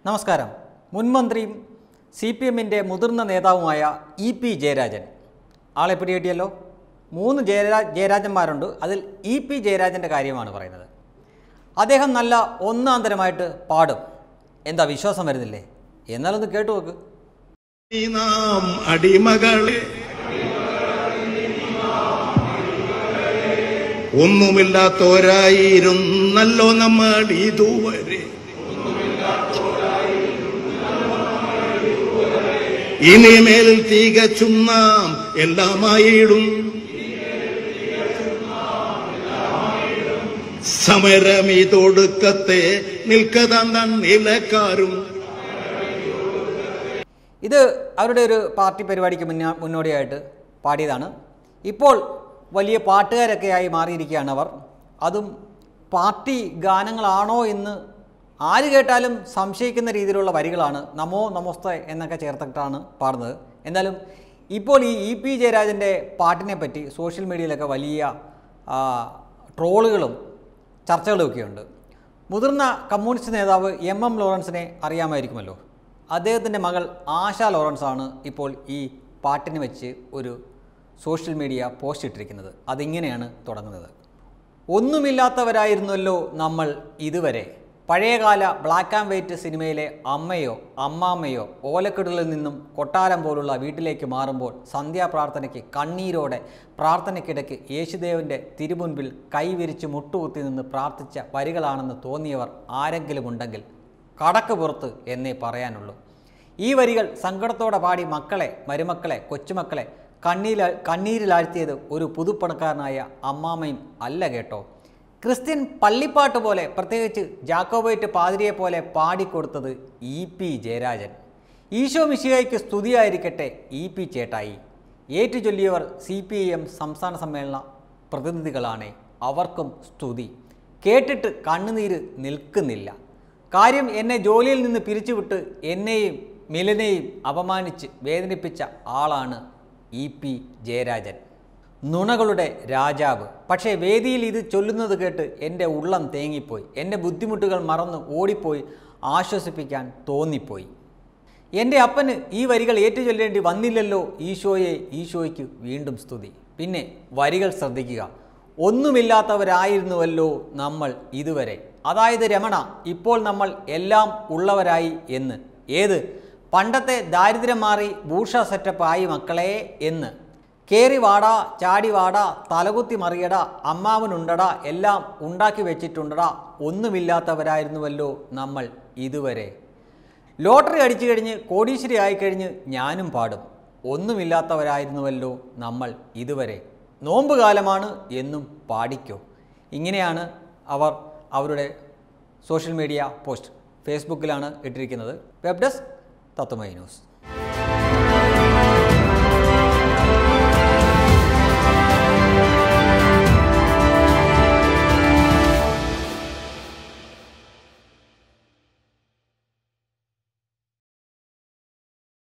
നമസ്കാരം മുൻ മന്ത്രിയും സി പി എമ്മിൻ്റെ മുതിർന്ന നേതാവുമായ ഇ പി ജയരാജൻ ആളെ പിടികിട്ടിയല്ലോ മൂന്ന് ജയരാ ജയരാജന്മാരുണ്ട് അതിൽ ഇ പി ജയരാജൻ്റെ കാര്യമാണ് പറയുന്നത് അദ്ദേഹം നല്ല ഒന്നാന്തരമായിട്ട് പാടും എന്താ വിശ്വാസം വരുന്നില്ലേ എന്നാലൊന്ന് കേട്ടു നോക്ക് ഈ നാം അടിമകളെ ഒന്നുമില്ലാത്തോരായിരുന്നല്ലോ നമ്മൾ ഇതുവരെ ഇനിമേൽ തികച്ചും നാം എല്ലാമായിടും സമരമിതൊടുക്കത്തെ നിൽക്കതന്ന നിലക്കാരും ഇത് അവരുടെ ഒരു പാർട്ടി പരിപാടിക്ക് മുന്നേ മുന്നോടിയായിട്ട് പാടിയതാണ് ഇപ്പോൾ വലിയ പാട്ടുകാരൊക്കെയായി മാറിയിരിക്കുകയാണ് അവർ അതും പാർട്ടി ഗാനങ്ങളാണോ എന്ന് ആര് കേട്ടാലും സംശയിക്കുന്ന രീതിയിലുള്ള വരികളാണ് നമോ നമോസ്ത എന്നൊക്കെ ചേർത്തിട്ടാണ് പാടുന്നത് എന്നാലും ഇപ്പോൾ ഈ ഇ പി ജയരാജൻ്റെ പാട്ടിനെ പറ്റി സോഷ്യൽ മീഡിയയിലൊക്കെ വലിയ ആ, ട്രോളുകളും ചർച്ചകളുമൊക്കെയുണ്ട് മുതിർന്ന കമ്മ്യൂണിസ്റ്റ് നേതാവ് എം എം ലോറൻസിനെ അറിയാമായിരിക്കുമല്ലോ അദ്ദേഹത്തിൻ്റെ മകൾ ആശ ലോറൻസ് ആണ് ഇപ്പോൾ ഈ പാട്ടിന് വെച്ച് ഒരു സോഷ്യൽ മീഡിയ പോസ്റ്റ് ഇട്ടിരിക്കുന്നത് അതിങ്ങനെയാണ് തുടങ്ങുന്നത് ഒന്നുമില്ലാത്തവരായിരുന്നല്ലോ നമ്മൾ ഇതുവരെ പഴയകാല ബ്ലാക്ക് ആൻഡ് വൈറ്റ് സിനിമയിലെ അമ്മയോ അമ്മാമ്മയോ ഓലക്കിടലിൽ നിന്നും കൊട്ടാരം പോലുള്ള വീട്ടിലേക്ക് മാറുമ്പോൾ സന്ധ്യാപ്രാർത്ഥനയ്ക്ക് കണ്ണീരോടെ പ്രാർത്ഥനയ്ക്കിടയ്ക്ക് യേശുദേവൻ്റെ തിരുമുൻപിൽ കൈവിരിച്ച് മുട്ടുകുത്തി നിന്ന് പ്രാർത്ഥിച്ച വരികളാണെന്ന് തോന്നിയവർ ആരെങ്കിലും ഉണ്ടെങ്കിൽ കടക്ക് പുറത്ത് എന്നേ പറയാനുള്ളൂ ഈ വരികൾ സങ്കടത്തോടെ പാടി മക്കളെ മരുമക്കളെ കൊച്ചുമക്കളെ കണ്ണീരിൽ കണ്ണീരിലാഴ്ത്തിയത് ഒരു പുതുപ്പണക്കാരനായ അമ്മാമയും അല്ല കേട്ടോ ക്രിസ്ത്യൻ പള്ളിപ്പാട്ട് പോലെ പ്രത്യേകിച്ച് ജാക്കോബൈറ്റ് പാതിരിയെ പോലെ പാടിക്കൊടുത്തത് ഇ പി ജയരാജൻ ഈശോ മിശിഹായ്ക്ക് സ്തുതിയായിരിക്കട്ടെ ഇ പി ചേട്ടായി ഏറ്റു ചൊല്ലിയവർ സി പി ഐ എം സംസ്ഥാന സമ്മേളന പ്രതിനിധികളാണ് അവർക്കും സ്തുതി കേട്ടിട്ട് കണ്ണുനീര് നിൽക്കുന്നില്ല കാര്യം എന്നെ ജോലിയിൽ നിന്ന് പിരിച്ചുവിട്ട് എന്നെയും മിലനെയും അപമാനിച്ച് വേദനിപ്പിച്ച ആളാണ് ഇ പി ജയരാജൻ നുണകളുടെ രാജാവ് പക്ഷേ വേദിയിൽ ഇത് ചൊല്ലുന്നത് കേട്ട് എൻ്റെ ഉള്ളം തേങ്ങിപ്പോയി എൻ്റെ ബുദ്ധിമുട്ടുകൾ മറന്ന് ഓടിപ്പോയി ആശ്വസിപ്പിക്കാൻ തോന്നിപ്പോയി എൻ്റെ അപ്പന് ഈ വരികൾ ഏറ്റുചൊല്ലേണ്ടി വന്നില്ലല്ലോ ഈശോയെ ഈശോയ്ക്ക് വീണ്ടും സ്തുതി പിന്നെ വരികൾ ശ്രദ്ധിക്കുക ഒന്നുമില്ലാത്തവരായിരുന്നുവല്ലോ നമ്മൾ ഇതുവരെ അതായത് രമണ ഇപ്പോൾ നമ്മൾ എല്ലാം ഉള്ളവരായി എന്ന് ഏത് പണ്ടത്തെ ദാരിദ്ര്യം മാറി ഭൂഷ സെറ്റപ്പ് ആയി മക്കളെ എന്ന് കേറി വാടാ ചാടി വാടാ തലകുത്തി മറിയടാ അമ്മാവനുണ്ടടാ എല്ലാം ഉണ്ടാക്കി വെച്ചിട്ടുണ്ടടാ ഒന്നുമില്ലാത്തവരായിരുന്നുവല്ലോ നമ്മൾ ഇതുവരെ ലോട്ടറി അടിച്ചു കഴിഞ്ഞ് കോടീശ്വരി ആയിക്കഴിഞ്ഞ് ഞാനും പാടും ഒന്നുമില്ലാത്തവരായിരുന്നുവല്ലോ നമ്മൾ ഇതുവരെ നോമ്പ് കാലമാണ് എന്നും പാടിക്കോ ഇങ്ങനെയാണ് അവർ അവരുടെ സോഷ്യൽ മീഡിയ പോസ്റ്റ് ഫേസ്ബുക്കിലാണ് ഇട്ടിരിക്കുന്നത് വെബ് ഡെസ്ക് തത്വമൈ ന്യൂസ്